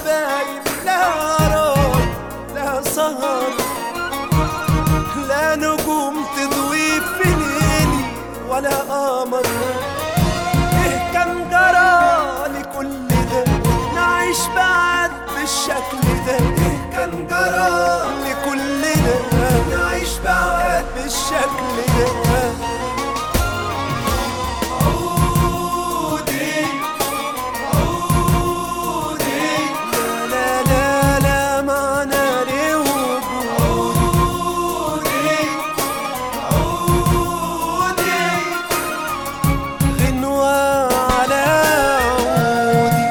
حبايب لا راي لا سهر لا نجوم تضوي في ليلي ولا قمر ايه كان جرى لكل ده نعيش بعد بالشكل ده ايه كان جرى لكل ده نعيش بعد بالشكل ده عودي عودي لا لا لا معنى لوجودي عودي غنوة على عودي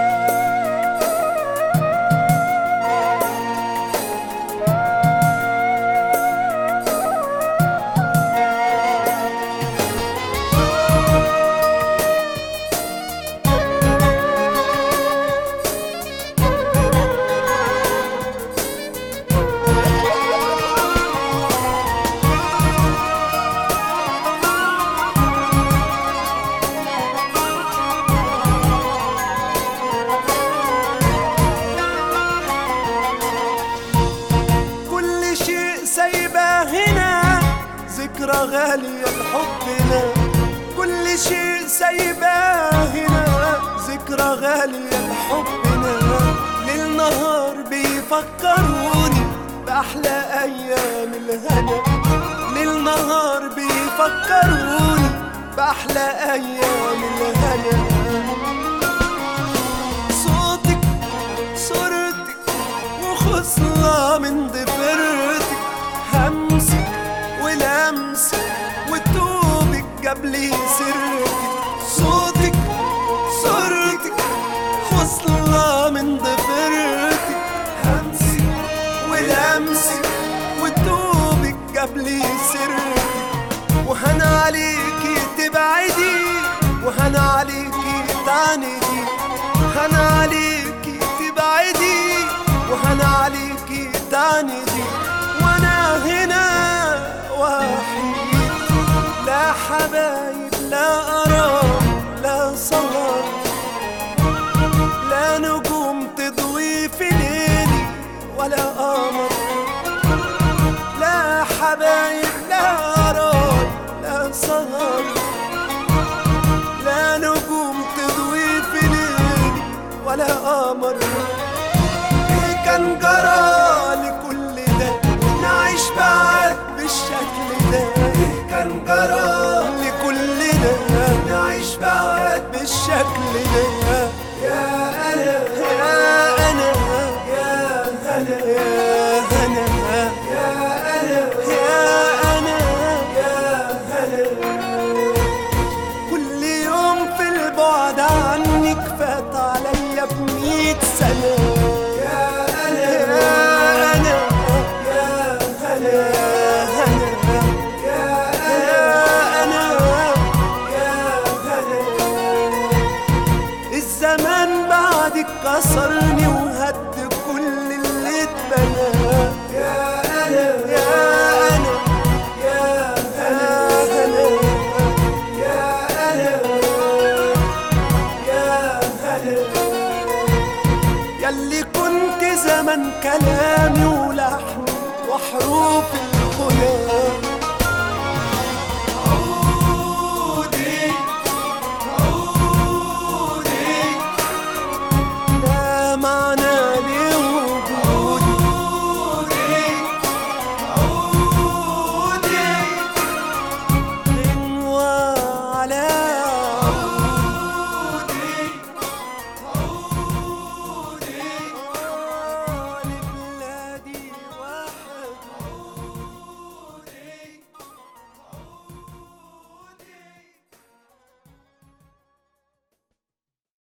كل شيء سايبه هنا ذكرى غالية لحبنا كل شيء سايبه هنا ذكرى غالية لحبنا ليل نهار بيفكروني بأحلى أيام الهنا ليل نهار بيفكروني بأحلى أيام الهنا صوتك صورتك وخصلة من ضفرتك همسك ولمسك وتوبك جاب لي سرتك صوتك صورتك خصلة من ضفرتك همسك ولمسك وتوبك جاب لي سرتك وهنا عليكي تبعدي وهنا عليكي تعندي هنا عليكي تبعدي وهنا عليكي تعندي وانا هنا وحيد لا حبايب لا ارام لا سهر لا نجوم تضوي في ليلي ولا قمر لا حبايب لا راي لا سهر لا نجوم تضوي في ليلي ولا قمر ايه كان جرى لكل ده نعيش بعد بالشكل ده ايه كان جرى لكل ده نعيش بعد بالشكل ده يا انا يا انا يا انا يا انا يا انا يا انا يا انا كل يوم في البعد عنك فات عليا بمية سنة يا أنا يا أنا يا أنا يا أنا يا أنا يا أنا الزمان بعدك كسرني وهد كل اللي اتبنى يا أنا يا أنا يا أنا يا أنا يا هلا ياللي كنت زمن كلامي ولحن وحروف الغنى